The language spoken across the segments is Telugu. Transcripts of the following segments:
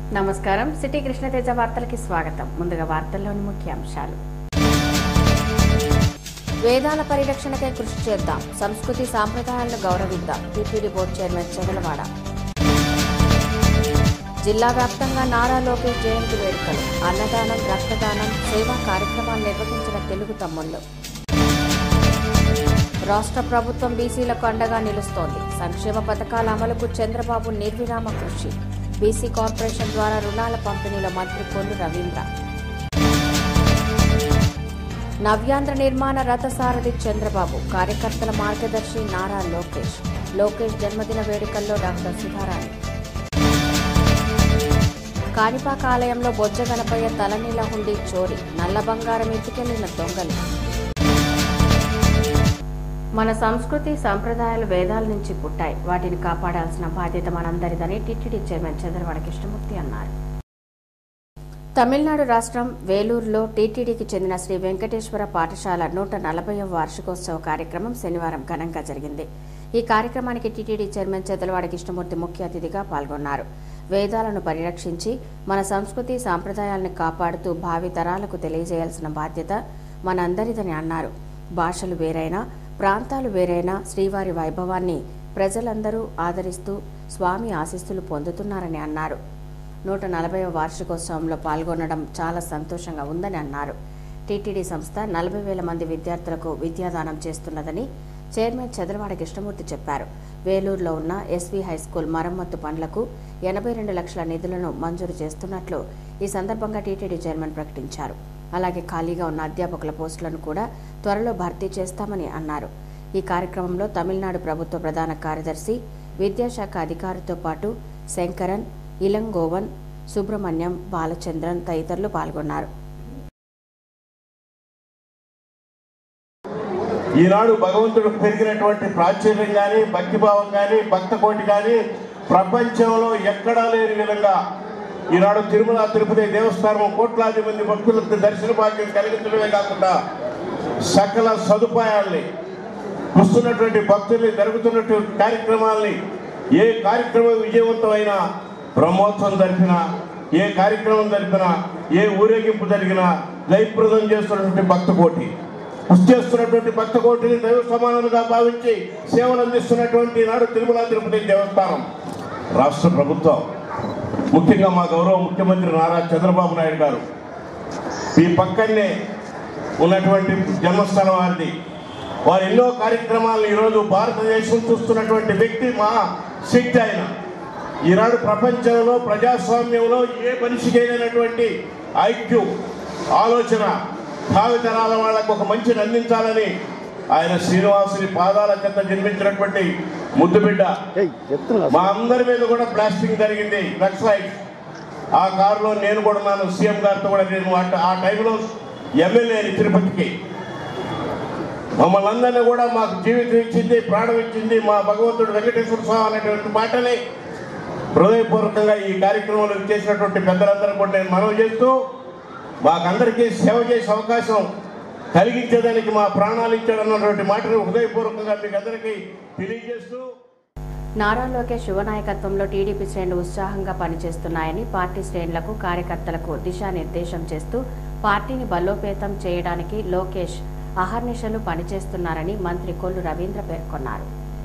నమస్కారం సిటీ కృష్ణతేజ వార్తలకి స్వాగతం ముందుగా వార్తల్లోని ముఖ్యాంశాలు వేదాల పరిరక్షణకై కృషి చేద్దాం సంస్కృతి సాంప్రదాయాలను గౌరవిద్దాం టీటీడీ బోర్డు చైర్మన్ చెగలవాడ జిల్లా వ్యాప్తంగా నారా లోకేష్ జయంతి వేడుకలు అన్నదానం రక్తదానం సేవా కార్యక్రమాలు నిర్వహించిన తెలుగు తమ్ముళ్ళు రాష్ట్ర ప్రభుత్వం బీసీలకు అండగా నిలుస్తోంది సంక్షేమ పథకాల అమలుకు చంద్రబాబు నిర్విరామ కృషి బీసీ కార్పొరేషన్ ద్వారా రుణాల పంపిణీలో మంత్రి కొల్లు రవీంద్ర నవ్యాంధ్ర నిర్మాణ రథసారథి చంద్రబాబు కార్యకర్తల మార్గదర్శి నారా లోకేష్ లోకేష్ జన్మదిన వేడుకల్లో డాక్టర్ సుధారాణి కాణిపాక ఆలయంలో బొజ్జ గణపయ్య తలనీల హుండీ చోరీ నల్ల బంగారం ఎత్తుకెళ్లిన దొంగలు మన సంస్కృతి సంప్రదాయాలు వేదాల నుంచి పుట్టాయి వాటిని కాపాడాల్సిన బాధ్యత మనందరిదని టిటిడి చైర్మన్ చంద్రవాడ కృష్ణమూర్తి అన్నారు తమిళనాడు రాష్ట్రం వేలూరులో టీటీడీకి చెందిన శ్రీ వెంకటేశ్వర పాఠశాల నూట నలభైవ వార్షికోత్సవ కార్యక్రమం శనివారం ఘనంగా జరిగింది ఈ కార్యక్రమానికి టీటీడీ చైర్మన్ చెదలవాడ కృష్ణమూర్తి ముఖ్య అతిథిగా పాల్గొన్నారు వేదాలను పరిరక్షించి మన సంస్కృతి సాంప్రదాయాలను కాపాడుతూ భావి తరాలకు తెలియజేయాల్సిన బాధ్యత మనందరిదని అన్నారు భాషలు వేరైనా ప్రాంతాలు వేరైనా శ్రీవారి వైభవాన్ని ప్రజలందరూ ఆదరిస్తూ స్వామి ఆశీస్సులు పొందుతున్నారని అన్నారు నూట నలభైవ వార్షికోత్సవంలో పాల్గొనడం చాలా సంతోషంగా ఉందని అన్నారు టీటీడీ సంస్థ నలభై వేల మంది విద్యార్థులకు విద్యాదానం చేస్తున్నదని చైర్మన్ చంద్రవాడ కృష్ణమూర్తి చెప్పారు వేలూరులో ఉన్న ఎస్వీ హైస్కూల్ మరమ్మత్తు పనులకు ఎనభై రెండు లక్షల నిధులను మంజూరు చేస్తున్నట్లు ఈ సందర్భంగా టీటీడీ చైర్మన్ ప్రకటించారు అలాగే ఖాళీగా ఉన్న అధ్యాపకుల పోస్టులను కూడా త్వరలో భర్తీ చేస్తామని అన్నారు ఈ కార్యక్రమంలో తమిళనాడు ప్రభుత్వ ప్రధాన కార్యదర్శి విద్యాశాఖ అధికారితో పాటు శంకరన్ ఇలంగోవన్ సుబ్రహ్మణ్యం బాలచంద్రన్ తదితరులు పాల్గొన్నారు ఈనాడు భగవంతుడు పెరిగినటువంటి ప్రాచుర్యం కానీ భక్తిభావం కానీ భక్త కోటి కానీ ప్రపంచంలో ఎక్కడా లేని విధంగా ఈనాడు తిరుమల తిరుపతి దేవస్థానం కోట్లాది మంది భక్తులకు దర్శన భాగ్యం కలిగించడమే కాకుండా సకల సదుపాయాల్ని వస్తున్నటువంటి భక్తుల్ని జరుగుతున్నటువంటి కార్యక్రమాల్ని ఏ కార్యక్రమం విజయవంతమైనా బ్రహ్మోత్సవం జరిపినా ఏ కార్యక్రమం జరిపినా ఏ ఊరేగింపు జరిగినా జయప్రదం చేస్తున్నటువంటి భక్త కోటి కృషి చేస్తున్నటువంటి భక్త కోటిని దైవ సమానులుగా భావించి సేవలు అందిస్తున్నటువంటి నాడు తిరుమల తిరుపతి దేవస్థానం రాష్ట్ర ప్రభుత్వం ముఖ్యంగా మా గౌరవ ముఖ్యమంత్రి నారా చంద్రబాబు నాయుడు గారు ఈ పక్కనే ఉన్నటువంటి జన్మస్థలం వారిది వారు ఎన్నో కార్యక్రమాలను ఈరోజు భారతదేశం చూస్తున్నటువంటి వ్యక్తి మా శక్తి ఆయన ఈనాడు ప్రపంచంలో ప్రజాస్వామ్యంలో ఏ మనిషికి అయినటువంటి ఐక్యూ ఆలోచన భావితరాల వాళ్ళకు ఒక మంచిని అందించాలని ఆయన శ్రీనివాసుని పాదాల కింద జన్మించినటువంటి ముద్దు బిడ్డ మా అందరి మీద కూడా బ్లాస్టింగ్ జరిగింది నక్సలైట్ ఆ కారులో నేను కూడా ఉన్నాను సీఎం గారితో కూడా నేను ఆ- ఆ టైంలో ఎమ్మెల్యేని తిరుపతికి మమ్మల్ని అందరినీ కూడా మాకు జీవితం ఇచ్చింది ప్రాణం ఇచ్చింది మా భగవంతుడు వెంకటేశ్వర స్వామి అనేటువంటి మాటని హృదయపూర్వకంగా ఈ కార్యక్రమంలో చేసినటువంటి పెద్దలందరూ కూడా నేను మనవి చేస్తూ మాకందరికీ సేవ చేసే అవకాశం కలిగించేదానికి మా ప్రాణాలు ఇచ్చాడన్నటువంటి మాటను హృదయపూర్వకంగా మీకు అందరికీ తెలియజేస్తూ నారా లోకేష్ యువ నాయకత్వంలో టీడీపీ శ్రేణులు ఉత్సాహంగా పనిచేస్తున్నాయని పార్టీ శ్రేణులకు కార్యకర్తలకు దిశానిర్దేశం చేస్తూ పార్టీని బలోపేతం చేయడానికి లోకేష్ అహర్నిశలు పనిచేస్తున్నారని మంత్రి కొల్లు రవీంద్ర పేర్కొన్నారు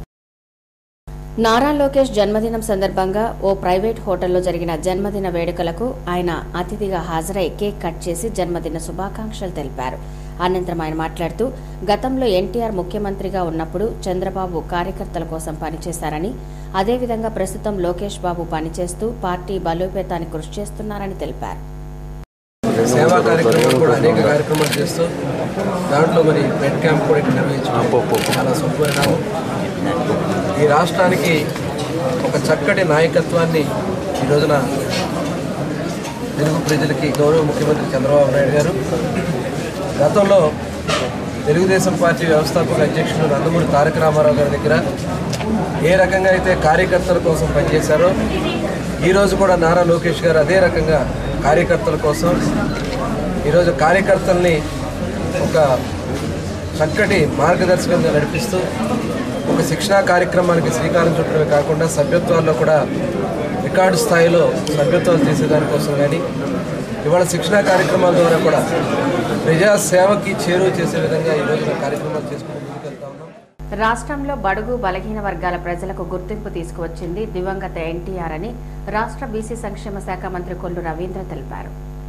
నారా లోకేష్ జన్మదినం సందర్భంగా ఓ ప్రైవేట్ హోటల్లో జరిగిన జన్మదిన వేడుకలకు ఆయన అతిథిగా హాజరై కేక్ కట్ చేసి జన్మదిన శుభాకాంక్షలు తెలిపారు అనంతరం ఆయన మాట్లాడుతూ గతంలో ఎన్టీఆర్ ముఖ్యమంత్రిగా ఉన్నప్పుడు చంద్రబాబు కార్యకర్తల కోసం పనిచేశారని అదేవిధంగా ప్రస్తుతం లోకేష్ బాబు పనిచేస్తూ పార్టీ బలోపేతానికి కృషి చేస్తున్నారని తెలిపారు సేవా కార్యక్రమాలు కూడా అనేక కార్యక్రమాలు చేస్తూ దాంట్లో మరి బ్లడ్ క్యాంప్ కూడా ఇక్కడ నిర్వహించడం చాలా శుభపరిణామం ఈ రాష్ట్రానికి ఒక చక్కటి నాయకత్వాన్ని ఈ రోజున తెలుగు ప్రజలకి గౌరవ ముఖ్యమంత్రి చంద్రబాబు నాయుడు గారు గతంలో తెలుగుదేశం పార్టీ వ్యవస్థాపక అధ్యక్షుడు నందమూరి తారక రామారావు గారి దగ్గర ఏ రకంగా అయితే కార్యకర్తల కోసం పనిచేశారో ఈరోజు కూడా నారా లోకేష్ గారు అదే రకంగా కార్యకర్తల కోసం ఈరోజు కార్యకర్తల్ని ఒక చక్కటి మార్గదర్శకంగా నడిపిస్తూ ఒక శిక్షణా కార్యక్రమానికి శ్రీకారం చుట్టడమే కాకుండా సభ్యత్వాల్లో కూడా రికార్డు స్థాయిలో సభ్యత్వాలు తీసేదానికోసం కానీ ఇవాళ శిక్షణా కార్యక్రమాల ద్వారా కూడా ప్రజా సేవకి చేరువ చేసే విధంగా ఈ రోజున కార్యక్రమాలు చేసుకుంటూ ముందుకెళ్తా ఉన్నాం రాష్ట్రంలో బడుగు బలహీన వర్గాల ప్రజలకు గుర్తింపు తీసుకువచ్చింది దివంగత ఎన్టీఆర్ అని రాష్ట్ర బీసీ సంక్షేమ శాఖ మంత్రి కొల్లు రవీంద్ర తెలిపారు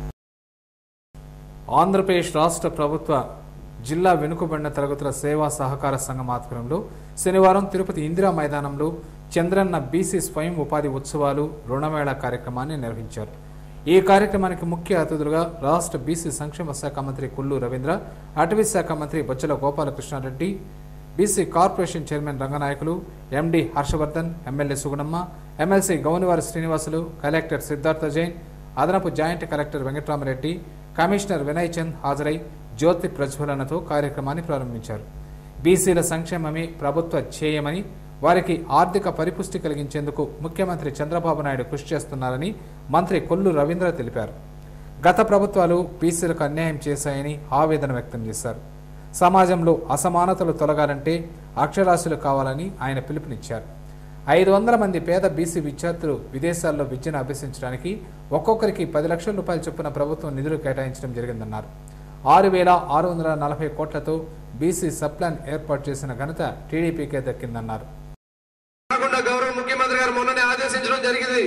ఆంధ్రప్రదేశ్ రాష్ట్ర ప్రభుత్వ జిల్లా వెనుకబడిన తరగతుల సేవా సహకార సంఘం ఆధ్వర్యంలో శనివారం తిరుపతి ఇందిరా మైదానంలో చంద్రన్న బీసీ స్వయం ఉపాధి ఉత్సవాలు రుణమేళా కార్యక్రమాన్ని నిర్వహించారు ఈ కార్యక్రమానికి ముఖ్య అతిథులుగా రాష్ట్ర బీసీ సంక్షేమ శాఖ మంత్రి కొల్లు రవీంద్ర అటవీ శాఖ మంత్రి Bojjala Gopalakrishna Reddy BC corporation chairman Ranganayakulu MD Harshavardhan MLA Sugunamma MLC Gounivari Srinivasulu collector Siddhartha Jain అదనపు joint collector Venkatrama Reddy commissioner Vinay Chand హాజరై జ్యోతి ప్రజ్వలనతో కార్యక్రమాన్ని ప్రారంభించారు బీసీల సంక్షేమమే ప్రభుత్వ ధ్యేయమని వారికి ఆర్థిక పరిపుష్టి కలిగించేందుకు ముఖ్యమంత్రి చంద్రబాబు నాయుడు కృషి చేస్తున్నారని మంత్రి కొల్లు రవీంద్ర తెలిపారు గత ప్రభుత్వాలు బీసీలకు అన్యాయం చేశాయని ఆవేదన వ్యక్తం చేశారు సమాజంలో అసమానతలు తొలగాలంటే అక్షరాస్యులు కావాలని ఆయన పిలుపునిచ్చారు ఐదు వందల మంది పేద బీసీ విద్యార్థులు విదేశాల్లో విద్యను అభ్యసించడానికి ఒక్కొక్కరికి పది లక్షల రూపాయల చొప్పున ప్రభుత్వం నిధులు కేటాయించడం జరిగిందన్నారు ఆరు వేల ఆరు వందల నలభై కోట్లతో బీసీ సబ్ప్లాన్ ఏర్పాటు చేసిన ఘనత టీడీపీకే దక్కిందన్నారు కాకుండా గౌరవ ముఖ్యమంత్రి గారు మొన్ననే ఆదేశించడం జరిగింది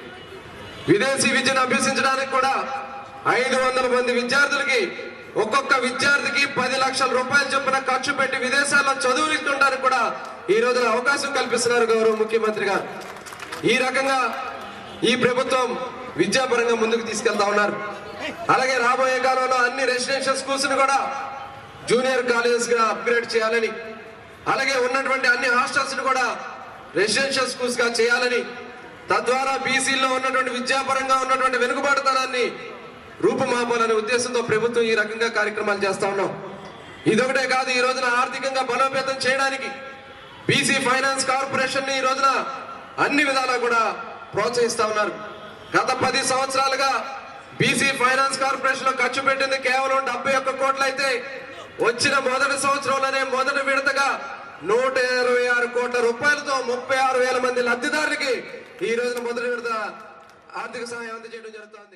విదేశీ విద్యను అభ్యసించడానికి కూడా ఐదు వందల మంది విద్యార్థులకి ఒక్కొక్క విద్యార్థికి పది లక్షల రూపాయలు చొప్పున ఖర్చు పెట్టి విదేశాల్లో చదువుతుంటానికి కూడా ఈ రోజున అవకాశం కల్పిస్తున్నారు గౌరవ ముఖ్యమంత్రి గారు ఈ రకంగా ఈ ప్రభుత్వం విద్యాపరంగా ముందుకు తీసుకెళ్తా ఉన్నారు అలాగే రాబోయే కాలంలో అన్ని రెసిడెన్షియల్ స్కూల్స్ ని కూడా జూనియర్ కాలేజెస్ గా అప్గ్రేడ్ చేయాలని అలాగే ఉన్నటువంటి అన్ని హాస్టల్స్ ని కూడా రెసిడెన్షియల్ స్కూల్స్ గా చేయాలని తద్వారా బీసీల్లో ఉన్నటువంటి విద్యాపరంగా ఉన్నటువంటి వెనుకబాటుతనాన్ని రూపుమాపాలనే ఉద్దేశంతో ప్రభుత్వం ఈ రకంగా కార్యక్రమాలు చేస్తా ఉన్నాం ఇదొకటే కాదు ఈ రోజున ఆర్థికంగా బలోపేతం చేయడానికి బీసీ ఫైనాన్స్ కార్పొరేషన్ ని ఈ రోజున అన్ని విధాలా కూడా ప్రోత్సహిస్తా ఉన్నారు గత పది సంవత్సరాలుగా బీసీ ఫైనాన్స్ కార్పొరేషన్ లో ఖర్చు పెట్టింది కేవలం డెబ్బై ఒక్క కోట్లు అయితే వచ్చిన మొదటి సంవత్సరంలోనే మొదటి విడతగా నూట ఇరవై ఆరు కోట్ల రూపాయలతో ముప్పై ఆరు వేల మంది లబ్ధిదారులకి ఈ రోజున మొదటి విడత ఆర్థిక సహాయం అందజేయడం జరుగుతోంది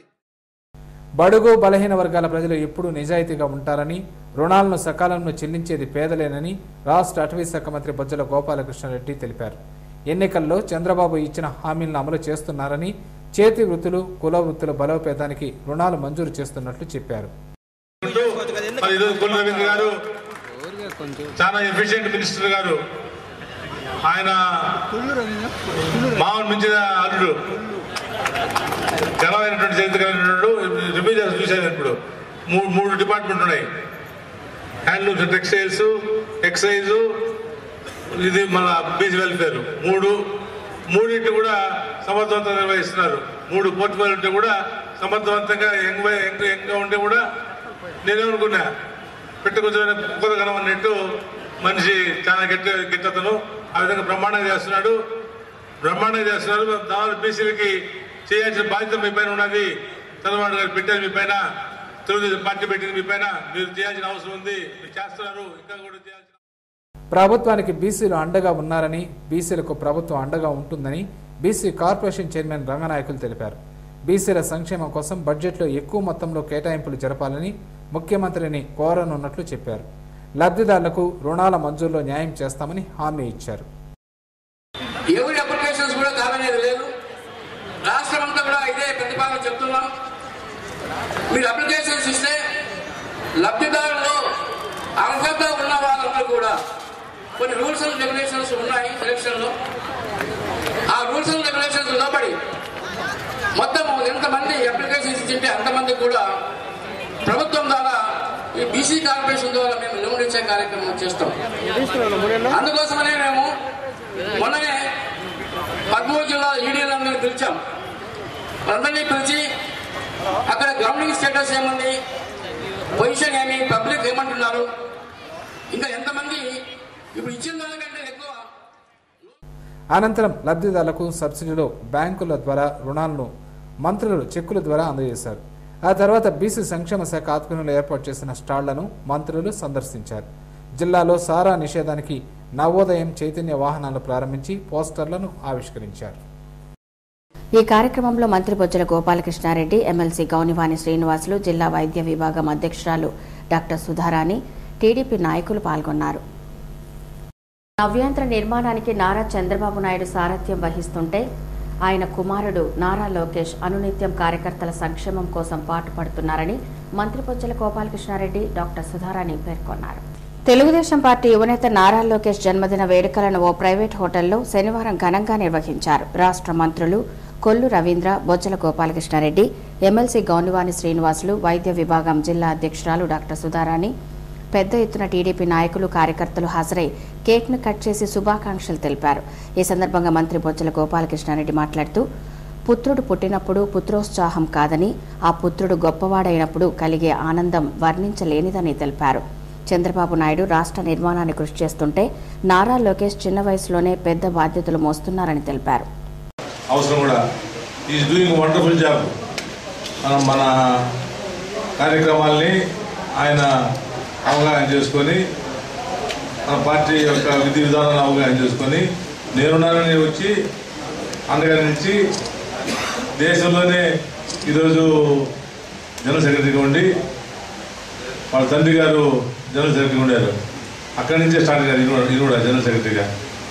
బడుగు బలహీన వర్గాల ప్రజలు ఎప్పుడూ నిజాయితీగా ఉంటారని రుణాలను సకాలంలో చెల్లించేది పేదలేనని రాష్ట్ర అటవీ శాఖ మంత్రి బొజ్జల గోపాలకృష్ణారెడ్డి తెలిపారు ఎన్నికల్లో చంద్రబాబు ఇచ్చిన హామీలను అమలు చేస్తున్నారని చేతి వృత్తులు కుల వృత్తుల బలోపేతానికి రుణాలు మంజూరు చేస్తున్నట్లు చెప్పారు మరి ఈరోజు కొల్లు రవీంద్ర గారు చాలా ఎఫిషియెంట్ మినిస్టర్ గారు ఆయన మామూలు మించిన అల్లుడు ఘనమైనటువంటి చరిత్ర కలిగినటువంటి రివ్యూ చేసి చూశాను ఇప్పుడు మూడు మూడు డిపార్ట్మెంట్ ఉన్నాయి హ్యాండ్లూమ్స్ టెక్స్టైల్స్ ఎక్సైజ్ ఇది మన బీచ్ వెల్ఫేర్ మూడు మూడింటి కూడా సమర్థవంతంగా నిర్వహిస్తున్నారు మూడు పోర్ట్ఫోలియో కూడా సమర్థవంతంగా యంగ్ యంగ్ యంగ్గా ఉంటే కూడా నేనేమనుకున్నా పెట్టుకొచ్చిన కుక్కల గణం అన్నట్టు మనిషి చాలా గట్టి గిట్టతను ఆ విధంగా బ్రహ్మాండంగా చేస్తున్నాడు బ్రహ్మాండంగా చేస్తున్నారు దాదాపు బీసీలకి చేయాల్సిన బాధ్యత మీ పైన ఉన్నది చంద్రబాబు గారు పెట్టారు మీ పైన తెలుగుదేశం పార్టీ పెట్టింది మీ పైన మీరు చేయాల్సిన అవసరం ఉంది మీరు చేస్తున్నారు ఇంకా కూడా చేయాల్సిన ప్రభుత్వానికి బీసీలు అండగా ఉన్నారని బీసీలకు ప్రభుత్వం అండగా ఉంటుందని బీసీ కార్పొరేషన్ చైర్మన్ రంగనాయకులు తెలిపారు బీసీల సంక్షేమం కోసం బడ్జెట్లో ఎక్కువ మొత్తంలో కేటాయింపులు జరపాలని ముఖ్యమంత్రిని కోరనున్నట్లు చెప్పారు లబ్ధిదారులకు రుణాల మంజూరులో న్యాయం చేస్తామని హామీ ఇచ్చారు ఎవరి అప్లికేషన్స్ కూడా కాదనేది లేదు రాష్ట్రం అంతా కూడా ఇదే ప్రతిపాదన చెప్తున్నాం మీరు అప్లికేషన్స్ ఇస్తే లబ్ధిదారులు అర్హత ఉన్న వాళ్ళందరూ కూడా కొన్ని రూల్స్ అండ్ రెగ్యులేషన్స్ ఉన్నాయి సెలక్షన్లో ఆ రూల్స్ అండ్ రెగ్యులేషన్స్ లోబడి మొత్తం ఎంతమంది అప్లికేషన్స్ ఇచ్చింటే అంతమంది కూడా ప్రభుత్వం ద్వారా ఈ బీసీ కార్పొరేషన్ ద్వారా మేము లోన్ ఇచ్చే కార్యక్రమం చేస్తాం అందుకోసమనే మేము మొన్ననే పదమూడు జిల్లా ఈడీలందరినీ పిలిచాం అందరినీ పిలిచి అక్కడ గ్రౌండింగ్ స్టేటస్ ఏముంది పొజిషన్ ఏమి పబ్లిక్ ఏమంటున్నారు ఇంకా ఎంతమంది ఇప్పుడు ఇచ్చిన దానికంటే ఎక్కువ అనంతరం లబ్ధిదారులకు సబ్సిడీలో బ్యాంకుల ద్వారా రుణాలను మంత్రులు చెక్కుల ద్వారా అందజేశారు ఆ తర్వాత బీసీ సంక్షేమ శాఖ ఆధ్వర్యంలో ఏర్పాటు చేసిన స్టాళ్లను మంత్రులు సందర్శించారు జిల్లాలో సారా నిషేధానికి నవోదయం చైతన్య వాహనాలు ప్రారంభించి పోస్టర్లను ఆవిష్కరించారు ఈ కార్యక్రమంలో మంత్రి బొజ్జల గోపాలకృష్ణారెడ్డి ఎమ్మెల్సీ గౌనివాణి శ్రీనివాసులు జిల్లా వైద్య విభాగం అధ్యక్షురాలు డాక్టర్ సుధారాణి టీడీపీ నాయకులు పాల్గొన్నారు నవ్యాంధ్ర నిర్మాణానికి నారా చంద్రబాబు నాయుడు సారథ్యం వహిస్తుంటే ఆయన కుమారుడు నారా లోకేష్ అనునిత్యం కార్యకర్తల సంక్షేమం కోసం పాటుపడుతున్నారని మంత్రి పొచ్చల గోపాలకృష్ణారెడ్డి డాక్టర్ సుధారాణి పేర్కొన్నారు తెలుగుదేశం పార్టీ యువనేత నారా లోకేష్ జన్మదిన వేడుకలను ఓ ప్రైవేట్ హోటల్లో శనివారం ఘనంగా నిర్వహించారు రాష్ట్ర మంత్రులు కొల్లు రవీంద్ర బొజ్జల గోపాలకృష్ణారెడ్డి ఎమ్మెల్సీ గౌనివాణి శ్రీనివాసులు వైద్య విభాగం జిల్లా అధ్యక్షురాలు డాక్టర్ సుధారాణి పెద్ద ఎత్తున టీడీపీ నాయకులు కార్యకర్తలు హాజరై కేక్ను కట్ చేసి శుభాకాంక్షలు తెలిపారు ఈ సందర్భంగా మంత్రి బొజ్జల గోపాలకృష్ణారెడ్డి మాట్లాడుతూ పుత్రుడు పుట్టినప్పుడు పుత్రోత్సాహం కాదని ఆ పుత్రుడు గొప్పవాడైనప్పుడు కలిగే ఆనందం వర్ణించలేనిదని తెలిపారు చంద్రబాబు నాయుడు రాష్ట్ర నిర్మాణాన్ని కృషి చేస్తుంటే నారా లోకేష్ చిన్న వయసులోనే పెద్ద బాధ్యతలు మోస్తున్నారని తెలిపారు అవసరం కూడా ఈజ్ డూయింగ్ వండర్ఫుల్ జాబ్ మనం మన కార్యక్రమాల్ని ఆయన అవగాహన చేసుకొని మన పార్టీ యొక్క విధి విధానాలను అవగాహన చేసుకొని నేనున్నానని వచ్చి అండగా నిలిచి దేశంలోనే ఈరోజు జనరల్ సెక్రటరీగా ఉండి వాళ్ళ తండ్రి గారు జనరల్ సెక్రటరీగా ఉండారు అక్కడి నుంచే స్టార్ట్ అయ్యారు ఈయన కూడా- ఈయన కూడా జనరల్ సెక్రటరీగా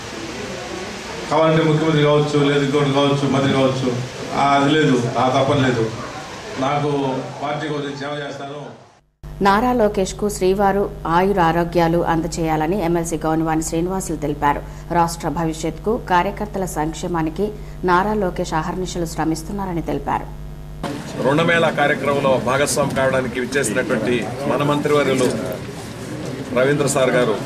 కావాలంటే ముఖ్యమంత్రి కావచ్చు లేదు ఇంకోటి కావచ్చు మంత్రి కావచ్చు ఆ, అది లేదు ఆ తప్పని లేదు నాకు పార్టీ కోసం సేవ చేస్తాను నారా లోకేష్ కు శ్రీవారు ఆయుర ఆరోగ్యాలు అందచేయాలని ఎమ్మెల్సీ గౌనివాణి శ్రీనివాసులు తెలిపారు రాష్ట్ర భవిష్యత్కు కార్యకర్తల సంక్షేమానికి నారా లోకేష్ అహర్నిశలు శ్రమిస్తున్నారని తెలిపారు రుణమేళ కార్యక్రమంలో భాగస్వామి కావడానికి విచ్చేసినటువంటి మన మంత్రివర్యులు రవీంద్ర సార్ గారు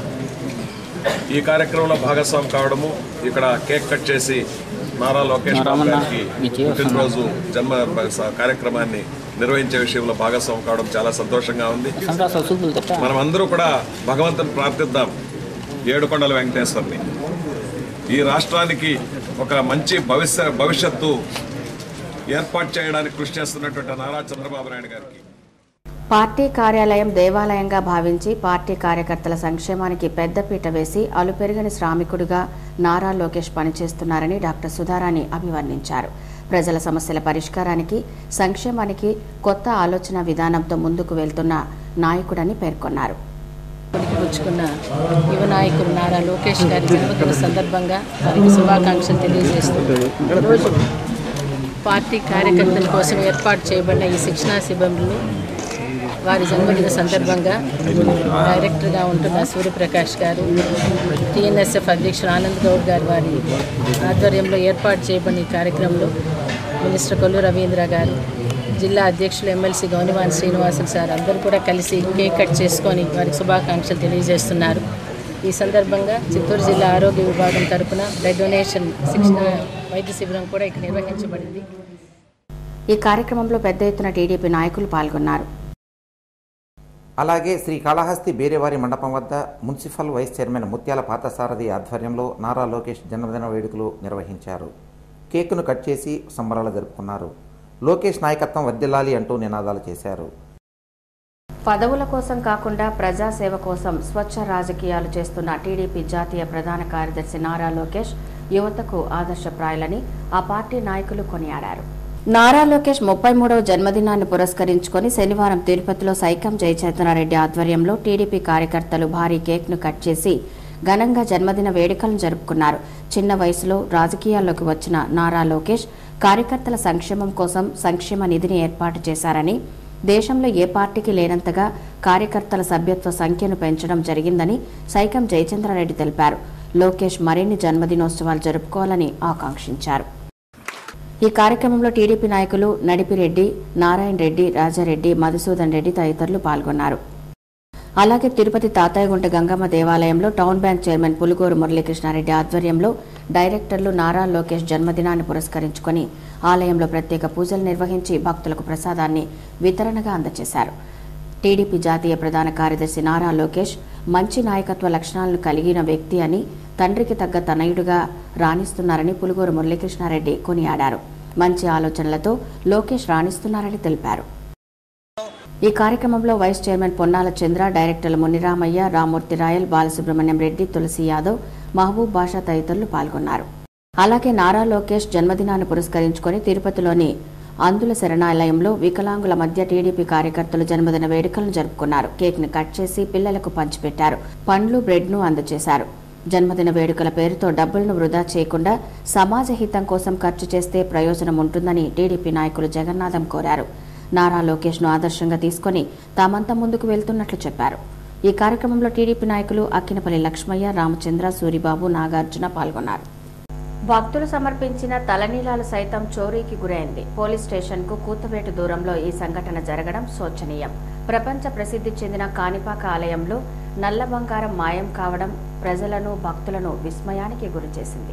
ఈ కార్యక్రమంలో భాగస్వామి కావడము ఇక్కడ కేక్ కట్ చేసి నారా లోకేష్ బాబు గారికి పుట్టినరోజు జన్మ స- కార్యక్రమాన్ని నిర్వహించే విషయంలో భాగస్వామి కావడం చాలా సంతోషంగా ఉంది మనం అందరూ కూడా భగవంతుని ప్రార్థిద్దాం ఏడుకొండల వెంకటేశ్వరిని ఈ రాష్ట్రానికి ఒక మంచి భవిష్య భవిష్యత్తు ఏర్పాటు చేయడానికి కృషి చేస్తున్నటువంటి నారా చంద్రబాబు నాయుడు గారికి పార్టీ కార్యాలయం దేవాలయంగా భావించి పార్టీ కార్యకర్తల సంక్షేమానికి పెద్దపీట వేసి అలుపెరగని శ్రామికుడిగా నారా లోకేష్ పనిచేస్తున్నారని డాక్టర్ సుధారాణి అభివర్ణించారు ప్రజల సమస్యల పరిష్కారానికి సంక్షేమానికి కొత్త ఆలోచన విధానంతో ముందుకు వెళ్తున్న నాయకుడని పేర్కొన్నారు పుచ్చుకున్న యువ నాయకుడు నారా లోకేష్ గారి జన్మదిన సందర్భంగా వారికి శుభాకాంక్షలు తెలియజేస్తూ ఈరోజు పార్టీ కార్యకర్తల కోసం ఏర్పాటు చేయబడిన ఈ శిక్షణా శిబిరంలో వారి జన్మదిన సందర్భంగా డైరెక్టర్గా ఉంటున్న సూర్యప్రకాష్ గారు టీఎన్ఎస్ఎఫ్ అధ్యక్షుడు ఆనంద్ గౌడ్ గారు వారి ఆధ్వర్యంలో ఏర్పాటు చేయబడిన ఈ కార్యక్రమంలో మినిస్టర్ కొల్లు రవీంద్ర గారు జిల్లా అధ్యక్షులు ఎమ్మెల్సీ గౌనివాన్ శ్రీనివాసులు సార్ అందరూ కూడా కలిసి కేక్ కట్ చేసుకొని వారికి శుభాకాంక్షలు తెలియజేస్తున్నారు ఈ సందర్భంగా చిత్తూరు జిల్లా ఆరోగ్య విభాగం తరపున బ్లడ్ డొనేషన్ శిక్షణ వైద్య శిబిరం కూడా ఇక్కడ నిర్వహించబడింది ఈ కార్యక్రమంలో పెద్ద ఎత్తున టీడీపీ నాయకులు పాల్గొన్నారు అలాగే శ్రీ కాళహస్తి బేరేవారి మండపం వద్ద మున్సిపల్ వైస్ చైర్మన్ ముత్యాల పాతసారథి ఆధ్వర్యంలో నారా లోకేష్ జన్మదిన వేడుకలు నిర్వహించారు కేకును కట్ చేసి సంబరాలు జరుపుకున్నారు లోకేష్ నాయకత్వం వర్దిల్లాలి అంటూ నినాదాలు చేశారు పదవుల కోసం కాకుండా ప్రజాసేవ కోసం స్వచ్ఛ రాజకీయాలు చేస్తున్న టీడీపీ జాతీయ ప్రధాన కార్యదర్శి నారా లోకేష్ యువతకు ఆదర్శప్రాయులని ఆ పార్టీ నాయకులు కొనియాడారు నారా లోకేష్ ముప్పై మూడవ జన్మదినాన్ని పురస్కరించుకొని శనివారం తిరుపతిలో సైకం జయచైతన్యారెడ్డి ఆధ్వర్యంలో టీడీపీ కార్యకర్తలు భారీ కేక్ను కట్ చేసి ఘనంగా జన్మదిన వేడుకలను జరుపుకున్నారు చిన్న వయసులో రాజకీయాల్లోకి వచ్చిన నారా లోకేష్ కార్యకర్తల సంక్షేమం కోసం సంక్షేమ నిధిని ఏర్పాటు చేశారని దేశంలో ఏ పార్టీకి లేనంతగా కార్యకర్తల సభ్యత్వ సంఖ్యను పెంచడం జరిగిందని సైకం జయచంద్రారెడ్డి తెలిపారు లోకేష్ మరిన్ని జన్మదినోత్సవాలు జరుపుకోవాలని ఆకాంక్షించారు ఈ కార్యక్రమంలో టీడీపీ నాయకులు నడిపిరెడ్డి నారాయణ రెడ్డి రాజారెడ్డి మధుసూదన్ రెడ్డి తదితరులు పాల్గొన్నారు అలాగే తిరుపతి తాతాయగుంట గంగమ్మ దేవాలయంలో town bank chairman Puluguru Muralikrishna Reddy ఆధ్వర్యంలో డైరెక్టర్లు నారా లోకేష్ జన్మదినాన్ని పురస్కరించుకొని ఆలయంలో ప్రత్యేక పూజలు నిర్వహించి భక్తులకు ప్రసాదాన్ని వితరణగా అందజేశారు టీడీపీ జాతీయ ప్రధాన కార్యదర్శి నారా లోకేష్ మంచి నాయకత్వ లక్షణాలను కలిగిన వ్యక్తి అని తండ్రికి తగ్గ తనయుడుగా రాణిస్తున్నారని పులుగూరు మురళీకృష్ణారెడ్డి కొనియాడారు మంచి ఆలోచనలతో లోకేష్ రాణిస్తున్నారని తెలిపారు ఈ కార్యక్రమంలో వైస్ చైర్మన్ పొన్నాల చంద్ర డైరెక్టర్లు మునిరామయ్య రామూర్తి రాయల్ బాలసుబ్రహ్మణ్యం రెడ్డి తులసి యాదవ్ మహబూబ్ బాషా తదితరులు పాల్గొన్నారు అలాగే నారా లోకేష్ జన్మదినాన్ని పురస్కరించుకొని తిరుపతిలోని అందుల శరణాలయంలో వికలాంగుల మధ్య టీడీపీ కార్యకర్తలు జన్మదిన వేడుకలను జరుపుకున్నారు కేక్ ని కట్ చేసి పిల్లలకు పంచిపెట్టారు పండ్లు బ్రెడ్ ను అందజేశారు జన్మదిన వేడుకల పేరుతో డబ్బులను వృధా చేయకుండా సమాజ హితం కోసం ఖర్చు చేస్తే ప్రయోజనం ఉంటుందని టీడీపీ నాయకులు జగన్నాథం కోరారు నారా లోకేష్ ను ఆదర్శంగా తీసుకుని తామంతా ముందుకు వెళ్తున్నట్లు చెప్పారు ఈ కార్యక్రమంలో టీడీపీ నాయకులు అక్కినపల్లి లక్ష్మయ్య రామచంద్ర సూరిబాబు నాగార్జున పాల్గొన్నారు భక్తులు సమర్పించిన తలనీలాలు సైతం చోరీకి గురైంది పోలీస్ స్టేషన్ కు కూతవేటు దూరంలో ఈ సంఘటన జరగడం శోచనీయం ప్రపంచ ప్రసిద్ధి చెందిన కాణిపాక ఆలయంలో నల్ల బంగారం మాయం కావడం ప్రజలను భక్తులను విస్మయానికి గురిచేసింది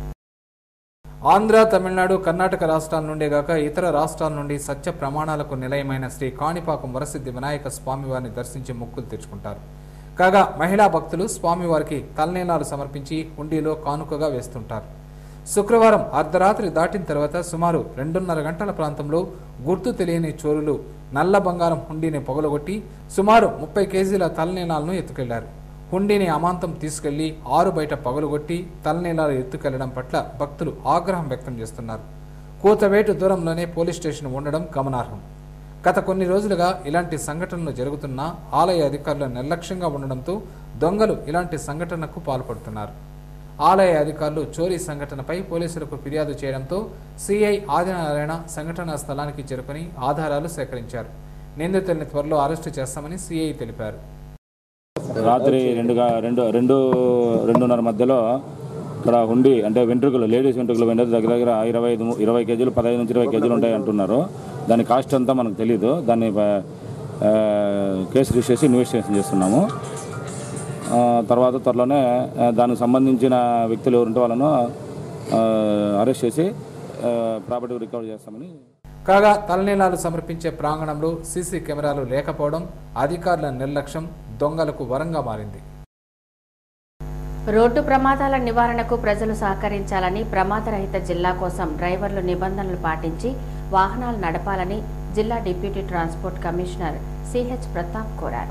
ఆంధ్ర తమిళనాడు కర్ణాటక రాష్ట్రాల నుండే గాక ఇతర రాష్ట్రాల నుండి సత్య ప్రమాణాలకు నిలయమైన శ్రీ కాణిపాకం వరసిద్ధి వినాయక స్వామివారిని దర్శించి మొక్కులు తెచ్చుకుంటారు కాగా మహిళా భక్తులు స్వామివారికి తలనీలాలు సమర్పించి హుండీలో కానుకగా వేస్తుంటారు శుక్రవారం అర్ధరాత్రి దాటిన తర్వాత సుమారు రెండున్నర గంటల ప్రాంతంలో గుర్తు తెలియని చోరులు నల్ల బంగారం హుండీని పొగలగొట్టి సుమారు ముప్పై కేజీల తలనీలాలను ఎత్తుకెళ్లారు హుండీని అమాంతం తీసుకెళ్లి ఆరు బయట పగలుగొట్టి తలనీలాలు ఎత్తుకెళ్లడం పట్ల భక్తులు ఆగ్రహం వ్యక్తం చేస్తున్నారు కూతవేటు దూరంలోనే పోలీస్ స్టేషన్ ఉండడం గమనార్హం గత కొన్ని రోజులుగా ఇలాంటి సంఘటనలు జరుగుతున్నా ఆలయ అధికారులు నిర్లక్ష్యంగా ఉండడంతో దొంగలు ఇలాంటి సంఘటనకు పాల్పడుతున్నారు ఆలయ అధికారులు చోరీ సంఘటనపై పోలీసులకు ఫిర్యాదు చేయడంతో సిఐ ఆదినారాయణ సంఘటనా స్థలానికి చేరుకుని ఆధారాలు సేకరించారు నిందితుల్ని త్వరలో అరెస్టు చేస్తామని సిఐ తెలిపారు రాత్రి రెండుగా రెండు రెండు రెండున్నర మధ్యలో ఇక్కడ హుండి అంటే వెంట్రుకలు లేడీస్ వెంట్రుకలు వెంట్రుకలు దగ్గర దగ్గర ఇరవై ఐదు ఇరవై కేజీలు పదహైదు నుంచి ఇరవై కేజీలు ఉంటాయి అంటున్నారు దాని కాస్ట్ అంతా మనకు తెలియదు దాన్ని ఆ, కేసు రిజిస్టర్ చేసి ఇన్వెస్టిగేషన్ చేస్తున్నాము ఆ, తర్వాత త్వరలోనే ఆ, దానికి సంబంధించిన వ్యక్తులు ఎవరుంటే వాళ్ళను ఆ, అరెస్ట్ చేసి ప్రాపర్టీ రికవర్ చేస్తామని కాగా తలనీలాలు సమర్పించే ప్రాంగణంలో సీసీ కెమెరాలు లేకపోవడం అధికారుల నిర్లక్ష్యం దొంగలకు వరంగా మారింది రోడ్డు ప్రమాదాల నివారణకు ప్రజలు సహకరించాలని ప్రమాదరహిత జిల్లా కోసం డ్రైవర్లు నిబంధనలు పాటించి వాహనాలు నడపాలని జిల్లా deputy transport commissioner CH Pratap కోరారు